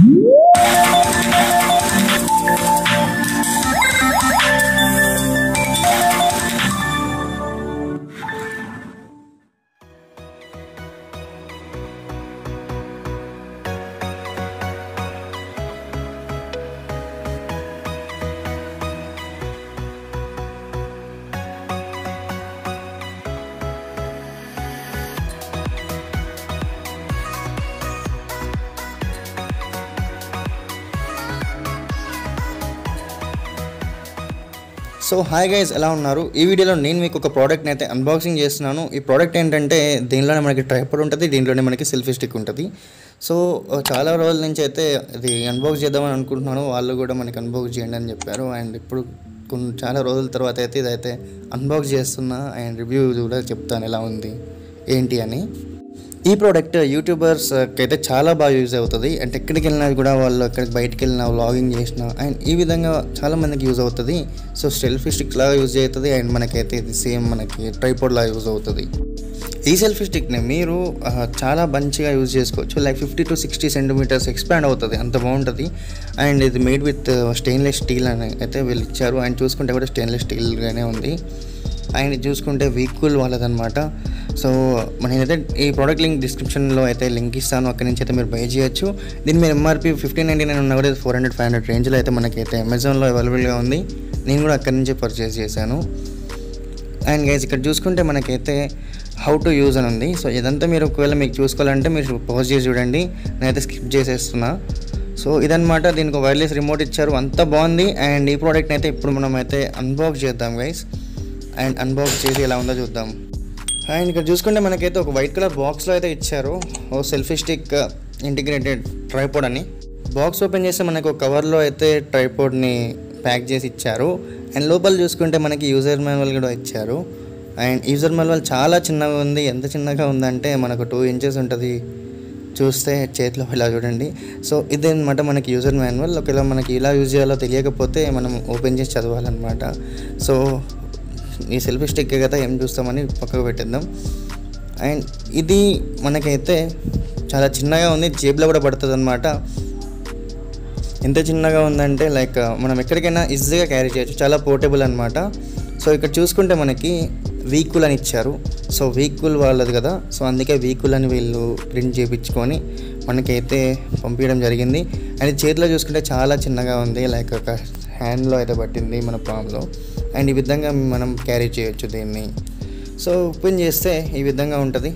so hi guys ఎలా ఉన్నారు ఈ వీడియోలో నేను మీకు ఒక ప్రోడక్ట్ని అయితే అన్బాక్సింగ్ చేస్తున్నాను ఈ ప్రోడక్ట్ ఏంటంటే దీనిలోనే మనకి ట్రైపర్ ఉంటుంది దీంట్లోనే మనకి సెల్ఫీ స్టిక్ ఉంటుంది సో చాలా రోజుల నుంచి అయితే ఇది అన్బాక్స్ చేద్దామని అనుకుంటున్నాను వాళ్ళు కూడా మనకి అన్బాక్స్ చేయండి అని చెప్పారు అండ్ ఇప్పుడు కొన్ని చాలా రోజుల తర్వాత అయితే ఇదైతే అన్బాక్స్ చేస్తున్నా అండ్ రివ్యూ కూడా చెప్తాను ఎలా ఉంది ఏంటి అని ఈ ప్రోడక్ట్ యూట్యూబర్స్ అయితే చాలా బాగా యూజ్ అవుతుంది అంటే ఎక్కడికి వెళ్ళినా కూడా వాళ్ళు ఎక్కడికి బయటికి వెళ్ళినా వ్లాగింగ్ చేసినా అండ్ ఈ విధంగా చాలా మందికి యూజ్ అవుతుంది సో సెల్ఫీ స్టిక్ లాగా యూజ్ అవుతుంది అండ్ మనకైతే ఇది సేమ్ మనకి ట్రైపోడ్ లాగా యూజ్ అవుతుంది ఈ సెల్ఫీ స్టిక్ని మీరు ఆ, చాలా మంచిగా యూజ్ చేసుకోవచ్చు like fifty to sixty centimetres expand అవుతుంది అంత బాగుంటుంది అండ్ ఇది మేడ్ విత్ స్టెయిన్లెస్ స్టీల్ అని అయితే వీళ్ళు ఇచ్చారు అండ్ చూసుకుంటే కూడా స్టెయిన్లెస్ స్టీల్గానే ఉంది అండ్ ఇది చూసుకుంటే వీక్ఫుల్ వాళ్ళదనమాట సో నేనైతే ఈ ప్రోడక్ట్ లింక్ డిస్క్రిప్షన్లో అయితే లింక్ ఇస్తాను అక్కడి నుంచి అయితే మీరు బై చేయొచ్చు దీని మీద ఎంఆర్పి ఫిఫ్టీన్ నైంటీ నైన్ ఉన్నా కూడా ఫోర్ హండ్రెడ్ ఫైవ్ హండ్రెడ్ రేంజ్లో అయితే మనకైతే అమెజాన్లో అవైలబుల్గా ఉంది నేను కూడా అక్కడి నుంచి పర్చేస్ చేశాను అండ్ గైజ్ ఇక్కడ చూసుకుంటే మనకైతే హౌ టు యూజ్ అని ఉంది సో ఇదంతా మీరు ఒకవేళ మీకు చూసుకోవాలంటే మీరు పాజ్ చేసి చూడండి నేనైతే స్కిప్ చేసేస్తున్నా సో ఇదనమాట దీనికి వైర్లెస్ రిమోట్ ఇచ్చారు అంత బాగుంది అండ్ ఈ ప్రోడక్ట్ని అయితే ఇప్పుడు మనం అయితే అన్బాక్స్ చేద్దాం గైస్ అండ్ అన్బాక్స్ చేసి ఎలా ఉందో చూద్దాం అండ్ ఇక్కడ చూసుకుంటే మనకైతే ఒక వైట్ కలర్ బాక్స్లో అయితే ఇచ్చారు ఓ సెల్ఫీ స్టిక్ ఇంటిగ్రేటెడ్ ట్రైపోడ్ అని బాక్స్ ఓపెన్ చేస్తే మనకు ఒక కవర్లో అయితే ట్రైపోడ్ని ప్యాక్ చేసి ఇచ్చారు అండ్ లోపల చూసుకుంటే మనకి యూజర్ మాన్యువల్ కూడా ఇచ్చారు అండ్ యూజర్ మాన్యువల్ చాలా చిన్నగా ఉంది ఎంత చిన్నగా ఉందంటే మనకు టూ ఇంచెస్ ఉంటుంది చూస్తే చేతిలో ఇలా చూడండి సో ఇదే అనమాట మనకి యూజర్ మాన్యువల్ ఒకవేళ మనకి ఇలా యూజ్ చేయాలో తెలియకపోతే మనం ఓపెన్ చేసి చదవాలన్నమాట సో ఈ సెల్ఫీ స్టిక్ కదా ఏం చూస్తామని పక్కకు పెట్టేద్దాం అండ్ ఇది మనకైతే చాలా చిన్నగా ఉంది జేబులో కూడా పడుతుంది అనమాట ఎంత చిన్నగా ఉందంటే లైక్ మనం ఎక్కడికైనా ఈజీగా క్యారీ చేయొచ్చు చాలా పోర్టబుల్ అనమాట సో ఇక్కడ చూసుకుంటే మనకి వీకుల్ అని ఇచ్చారు సో వీకుల్ వాళ్ళది కదా సో అందుకే వీకుల్ అని వీళ్ళు ప్రింట్ చేయించుకొని మనకైతే పంపించడం జరిగింది అండ్ చేతిలో చూసుకుంటే చాలా చిన్నగా ఉంది లైక్ ఒక హ్యాండ్లో అయితే పట్టింది మన పామ్లో అండ్ ఈ విధంగా మనం క్యారీ చేయొచ్చు దీన్ని సో ఓపెన్ చేస్తే ఈ విధంగా ఉంటుంది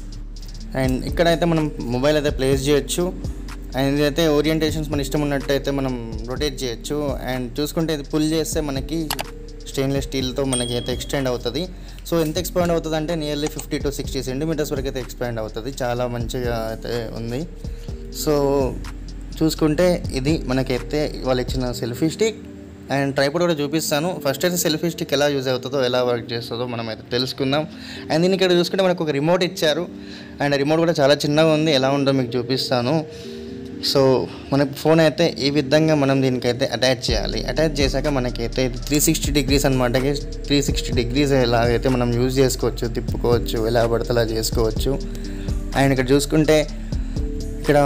అండ్ ఇక్కడైతే మనం మొబైల్ అయితే ప్లేస్ చేయొచ్చు అండ్ ఇదైతే ఓరియంటేషన్స్ మన ఇష్టం ఉన్నట్టయితే మనం రొటేట్ చేయొచ్చు అండ్ చూసుకుంటే ఇది పుల్ చేస్తే మనకి స్టెయిన్లెస్ స్టీల్తో మనకి అయితే ఎక్స్టెండ్ అవుతుంది సో ఎంత ఎక్స్పాండ్ అవుతుంది అంటే nearly fifty to sixty centimetres వరకు అయితే ఎక్స్పాండ్ అవుతుంది చాలా మంచిగా అయితే ఉంది సో చూసుకుంటే ఇది మనకైతే వాళ్ళు ఇచ్చిన సెల్ఫీ స్టిక్ అండ్ ట్రైపోడ్ కూడా చూపిస్తాను ఫస్ట్ అయితే సెల్ఫీ స్టిక్ ఎలా యూజ్ అవుతుందో ఎలా వర్క్ చేస్తుందో మనం అయితే తెలుసుకుందాం అండ్ దీన్ని ఇక్కడ చూసుకుంటే మనకు ఒక రిమోట్ ఇచ్చారు అండ్ రిమోట్ కూడా చాలా చిన్నగా ఉంది ఎలా ఉందో మీకు చూపిస్తాను సో మన ఫోన్ అయితే ఈ విధంగా మనం దీనికైతే అటాచ్ చేయాలి అటాచ్ చేశాక మనకైతే ఇది త్రీ సిక్స్టీ డిగ్రీస్ అనమాట త్రీ సిక్స్టీ డిగ్రీస్ ఎలాగైతే మనం యూజ్ చేసుకోవచ్చు తిప్పుకోవచ్చు ఎలా పడితే అలా చేసుకోవచ్చు అండ్ ఇక్కడ చూసుకుంటే ఇక్కడ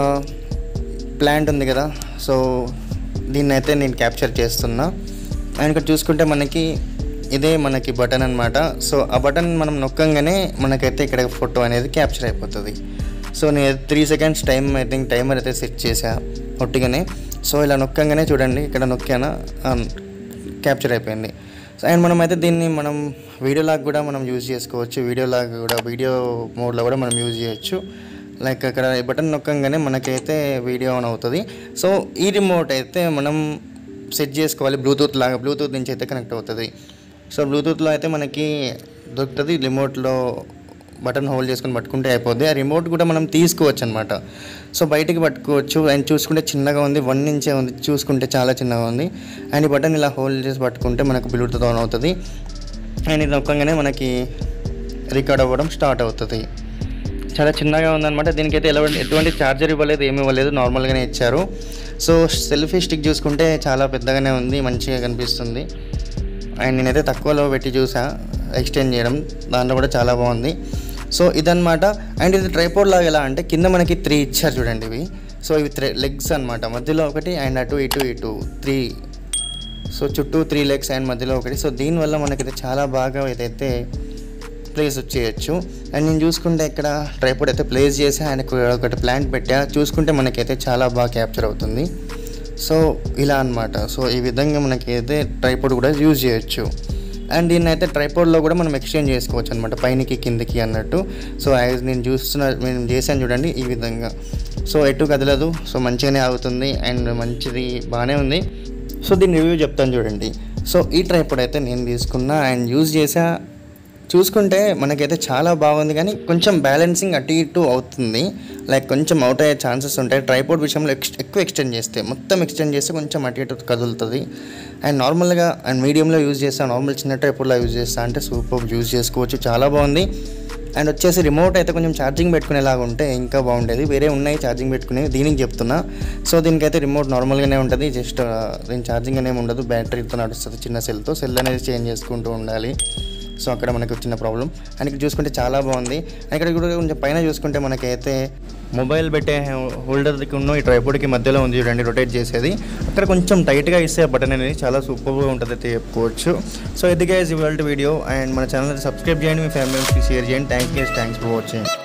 ప్లాంట్ ఉంది కదా సో దీన్ని అయితే నేను క్యాప్చర్ చేస్తున్నా అండ్ ఇక్కడ చూసుకుంటే మనకి ఇదే మనకి బటన్ అనమాట సో ఆ బటన్ మనం నొక్కంగానే మనకైతే ఇక్కడ ఫోటో అనేది క్యాప్చర్ అయిపోతుంది సో నేను three seconds time I think timer అయితే సెట్ చేసా ఒట్టిగానే సో ఇలా నొక్కంగానే చూడండి ఇక్కడ నొక్కానా క్యాప్చర్ అయిపోయింది సో అండ్ మనం అయితే దీన్ని మనం వీడియో లాగా కూడా మనం యూజ్ చేసుకోవచ్చు వీడియో లాగా కూడా వీడియో మోడ్లో కూడా మనం యూజ్ చేయొచ్చు లైక్ అక్కడ ఈ బటన్ నొక్కంగానే మనకైతే వీడియో ఆన్ అవుతుంది సో ఈ రిమోట్ అయితే మనం సెట్ చేసుకోవాలి బ్లూటూత్ లాగా బ్లూటూత్ నుంచి అయితే కనెక్ట్ అవుతుంది సో బ్లూటూత్లో అయితే మనకి దొరుకుతుంది రిమోట్లో బటన్ హోల్డ్ చేసుకొని పట్టుకుంటే అయిపోద్ది ఆ రిమోట్ కూడా మనం తీసుకోవచ్చు అనమాట సో బయటికి పట్టుకోవచ్చు అండ్ చూసుకుంటే చిన్నగా ఉంది వన్ ఇంచే ఉంది చూసుకుంటే చాలా చిన్నగా ఉంది అండ్ ఈ బటన్ ఇలా హోల్డ్ చేసి పట్టుకుంటే మనకు బ్లూటూత్ ఆన్ అవుతుంది అండ్ ఇది నొక్కంగానే మనకి రికార్డ్ అవ్వడం స్టార్ట్ అవుతుంది చాలా చిన్నగా ఉందన్నమాట దీనికైతే ఎలా ఎటువంటి ఛార్జర్ ఇవ్వలేదు ఏమి ఇవ్వలేదు నార్మల్గానే ఇచ్చారు సో సెల్ఫీ స్టిక్ చూసుకుంటే చాలా పెద్దగానే ఉంది మంచిగా కనిపిస్తుంది అండ్ నేనైతే తక్కువలో పెట్టి చూసా ఎక్స్టెండ్ చేయడం దాంట్లో కూడా చాలా బాగుంది సో ఇదన్నమాట అండ్ ఇది ట్రైపోడ్ లాగా ఎలా అంటే కింద మనకి త్రీ ఇచ్చారు చూడండి ఇవి సో ఇవి త్రీ లెగ్స్ అనమాట మధ్యలో ఒకటి అండ్ అటు ఇటు ఇటు త్రీ సో చుట్టూ త్రీ లెగ్స్ అండ్ మధ్యలో ఒకటి సో దీనివల్ల మనకైతే చాలా బాగా ఏదైతే ప్లేస్ వచ్చేయచ్చు అండ్ నేను చూసుకుంటే ఇక్కడ ట్రైపోర్డ్ అయితే ప్లేస్ చేసి ఆయనకు ఒకటి ప్లాంట్ పెట్టా చూసుకుంటే మనకైతే చాలా బాగా క్యాప్చర్ అవుతుంది సో ఇలా అన్నమాట సో ఈ విధంగా మనకైతే ట్రైపోర్డ్ కూడా యూజ్ చేయొచ్చు అండ్ దీన్ని అయితే ట్రైపోర్డ్లో కూడా మనం ఎక్స్చేంజ్ చేసుకోవచ్చు అనమాట పైనకి కిందకి అన్నట్టు సో యాజ్ నేను చూస్తున్న నేను చేశాను చూడండి ఈ విధంగా సో ఎటు కదలదు సో మంచిగానే ఆగుతుంది అండ్ మంచిది బాగానే ఉంది సో దీని రివ్యూ చెప్తాను చూడండి సో ఈ ట్రైపోర్డ్ అయితే నేను తీసుకున్నా అండ్ యూజ్ చేసా చూసుకుంటే మనకైతే చాలా బాగుంది కానీ కొంచెం బ్యాలెన్సింగ్ అటు ఇటు అవుతుంది లైక్ కొంచెం అవుట్ అయ్యే ఛాన్సెస్ ఉంటాయి ట్రైపోర్డ్ విషయంలో ఎక్స్ ఎక్కువ ఎక్స్టెండ్ చేస్తే మొత్తం ఎక్స్టెండ్ చేస్తే కొంచెం అటు ఇటు కదులుతుంది అండ్ నార్మల్గా అండ్ మీడియంలో యూజ్ చేస్తా నార్మల్ చిన్న ట్రైపోర్డ్లో యూజ్ చేస్తా అంటే సూపర్ యూజ్ చేసుకోవచ్చు చాలా బాగుంది అండ్ వచ్చేసి రిమోట్ అయితే కొంచెం ఛార్జింగ్ పెట్టుకునేలాగా ఉంటే ఇంకా బాగుండేది వేరే ఉన్నాయి ఛార్జింగ్ పెట్టుకునేవి దీనికి చెప్తున్నా సో దీనికైతే రిమోట్ నార్మల్గానే ఉంటుంది జస్ట్ దీని ఛార్జింగ్ అనేమి ఉండదు బ్యాటరీతో నడుస్తుంది చిన్న సెల్తో సెల్ అనేది చేంజ్ చేసుకుంటూ ఉండాలి సో అక్కడ మనకి వచ్చిన ప్రాబ్లం అండ్ ఇక్కడ చూసుకుంటే చాలా బాగుంది అండ్ ఇక్కడ కూడా కొంచెం పైన చూసుకుంటే మనకైతే మొబైల్ పెట్టే హోల్డర్కి ఉన్న ఈ ట్రైపోర్డ్కి మధ్యలో ఉంది చూడండి రొటేట్ చేసేది అక్కడ కొంచెం టైట్గా ఇస్తే బటన్ అనేది చాలా సూపర్గా ఉంటుంది అయితే చెప్పుకోవచ్చు సో ఇది గైస్ ఇవాళ వీడియో అండ్ మన ఛానల్ సబ్స్క్రైబ్ చేయండి మీ ఫ్యామిలీ షేర్ చేయండి thank you thanks for watching